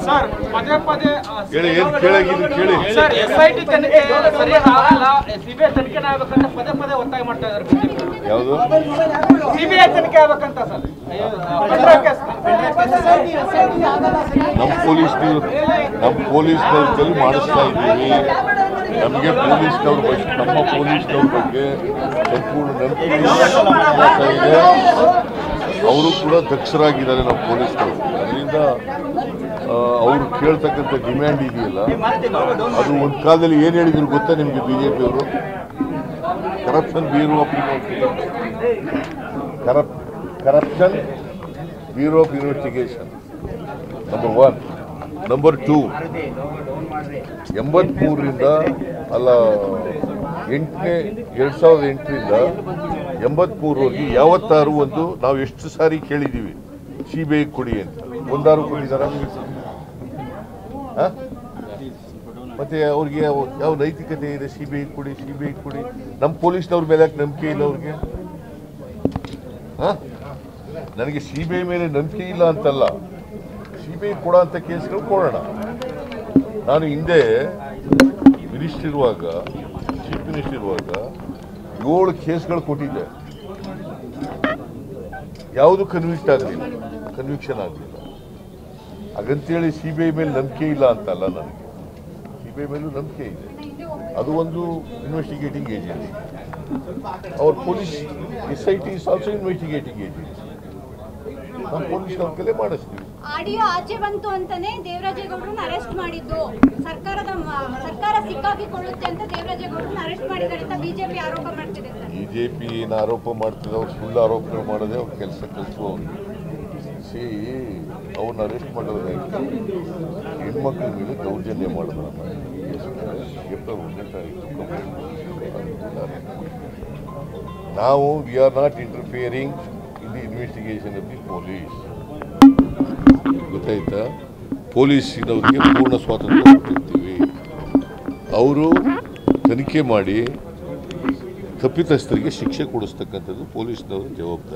Sir ಪದೇ ಪದೇ ಆ, ಹೇಳಿ ಏನ್ ಕೇಳಾಗಿದೆ ಕೇಳಿ ಸರ್ ಎಸ್ ಐ ಟಿ ತನಿಖೆ ಸರಿಯಾಗಿ ಆಗಲ್ಲ ಸಿಬಿಐ ತನಿಖೆನೇ ಆಗ್ಬೇಕಂತ ಪದೇ ಪದೇ ಒತ್ತಾಯ ಮಾಡ್ತಾ ಇದ್ದಾರೆ ಬಿಜೆಪಿ ಯಾವುದು ಸಿಬಿಐ ತನಿಖೆ ಆಗ್ಬೇಕಂತ ಸರ್ ಅಯ್ಯೋ, ಪೆಂಡ್ರೈವ್ ಕೇಸ್ ನಮ್ಮ ಪೊಲೀಸ್ನವ್ರು ನಮ್ಮ ಪೊಲೀಸ್ನವ್ರ ಕೈಲಿ ಮಾಡಿಸ್ತಾ ಇದ್ದೀವಿ ನಮಗೆ ಪೊಲೀಸ್ನವ್ರ ಬಗ್ಗೆ ನಮ್ಮ ಪೊಲೀಸ್ನವ್ರ ಬಗ್ಗೆ ಸಂಪೂರ್ಣ ನಂಬಿಕೆ ವಿಶ್ವಾಸ ಇದೆ ಅವರು ಕೂಡ ದಕ್ಷರಾಗಿದ್ದಾರೆ ನಮ್ಮ ಪೊಲೀಸ್ನವರು ಅದರಿಂದ ಆ, ಅವ್ರು ಕೇಳ್ತಕ್ಕಂಥ ಡಿಮ್ಯಾಂಡ್ ಇದೆಯಲ್ಲ ಅದು ಒಂದು ಕಾಲದಲ್ಲಿ ಏನು ಹೇಳಿದ್ರು ಗೊತ್ತಾ ನಿಮಗೆ ಬಿ ಜೆ ಪಿಯವರು ಕರಪ್ಷನ್ ಬ್ಯೂರೋ ಆಫ್ ಕರಪ್ corruption bureau of investigation number one number two ಎಂಬತ್ಮೂರರಿಂದ ಅಲ್ಲ ಎಂಟನೇ ಎರಡು ಸಾವಿರದ ಎಂಟರಿಂದ ಎಂಬತ್ಮೂರವರೆಗೆ ಯಾವತ್ತಾರು ಒಂದು ನಾವು ಎಷ್ಟು ಸಾರಿ ಕೇಳಿದ್ದೀವಿ ಸಿ ಬಿ ಐ ಕೊಡಿ ಅಂತ ಒಂದಾರು ಕೊಟ್ಟಿದ್ದಾರ ಮತ್ತೆ ಅವ್ರಿಗೆ ಯಾವ ಯಾವ ನೈತಿಕತೆ ಇದೆ ಸಿ ಬಿ ಐ ಕೊಡಿ ಸಿ ಬಿ ಐ ಕೊಡಿ ನಮ್ಮ ಪೊಲೀಸ್ನವ್ರ ಮೇಲೆ ಯಾಕೆ ನಂಬಿಕೆ ಇಲ್ಲ ಅವ್ರಿಗೆ ಹಾ ನನಗೆ ಸಿ ಬಿ ಐ ಮೇಲೆ ನಂಬಿಕೆ ಇಲ್ಲ ಅಂತಲ್ಲ ಸಿ ಬಿ ಐ ಕೊಡೋ ಅಂತ ಕೇಸ್ಗಳು ಕೊಡೋಣ ನಾನು ಹಿಂದೆ ಮಿನಿಸ್ಟರ್ ಇರುವಾಗ ಚೀಫ್ ಮಿನಿಸ್ಟರ್ ಇರುವಾಗ ಏಳು ಕೇಸ್ಗಳು ಕೊಟ್ಟಿದ್ದೆ ಯಾವುದು ಕನ್ವಿಕ್ಟ್ ಆಗಲಿಲ್ಲ ಕನ್ವಿಕ್ಷನ್ ಆಗಲಿಲ್ಲ ಹಾಗಂತೇಳಿ ಸಿ ಬಿ ಐ ಮೇಲೆ ನಂಬಿಕೆ ಇಲ್ಲ ಅಂತಲ್ಲ ನನಗೆ ಸಿ ಬಿ ಐ ಮೇಲೂ ನಂಬಿಕೆ ಇದೆ ಅದು ಒಂದು ಇನ್ವೆಸ್ಟಿಗೇಟಿಂಗ್ ಏಜೆನ್ಸಿ ಅವ್ರ police S I T is also investigating agency ನಮ್ಮ ಪೊಲೀಸ್ನವ್ರ ಕಲೆ ಮಾಡಿಸ್ತೀವಿ ಆಡಿಯೋ ಆಚೆ ಬಂತು ಅಂತಾನೆ ದೇವರಾಜೇಗೌಡರನ್ನ ಅರೆಸ್ಟ್ ಮಾಡಿದ್ದು ಸರ್ಕಾರದ ಮ- ಸರ್ಕಾರ ಸಿಕ್ಕಾಕಿಕೊಳ್ಳುತ್ತೆ ಅಂತ ದೇವರಾಜೇಗೌಡರನ್ನ ಅರೆಸ್ಟ್ ಮಾಡಿದ್ದಾರೆ ಅಂತ ಬಿಜೆಪಿ ಆರೋಪ ಮಾಡ್ತಿದೆ ಸರ್ ಬಿ ಜೆ ಪಿ ಏನು ಆರೋಪ ಮಾಡ್ತಿದೆ ಅವ್ರು ಸುಳ್ಳು ಆರೋಪಗಳು ಮಾಡೋದೇ ಅವ್ರ ಕೆಲಸ ಕಲಿಸುವವ್ರು ಸಿ ಅವ್ರನ್ನ ಅರೆಸ್ಟ್ ಮಾಡೋದ್ರೆ ಹೆಣ್ಮಕ್ಳ ಮೇಲೆ ದೌರ್ಜನ್ಯ ಮಾಡಿದ್ರು ಏಪ್ರಿಲ್ ಒಂದನೇ ತಾರೀಕು ಕಂಪ್ಲೇಂಟ್ ಮಾಡಿದ್ದಾರೆ. ನಾವು we are not interfering in the investigation of the police ಗೊತ್ತಾಯ್ತಾ ಪೊಲೀಸಿನವರಿಗೆ ಪೂರ್ಣ ಸ್ವಾತಂತ್ರ್ಯ ಕೊಟ್ಟಿರ್ತೀವಿ ಅವರು ತನಿಖೆ ಮಾಡಿ ತಪ್ಪಿತಸ್ಥರಿಗೆ ಶಿಕ್ಷೆ ಕೊಡಿಸ್ತಕ್ಕಂಥದ್ದು ಪೊಲೀಸ್ನವರ ಜವಾಬ್ದಾರಿ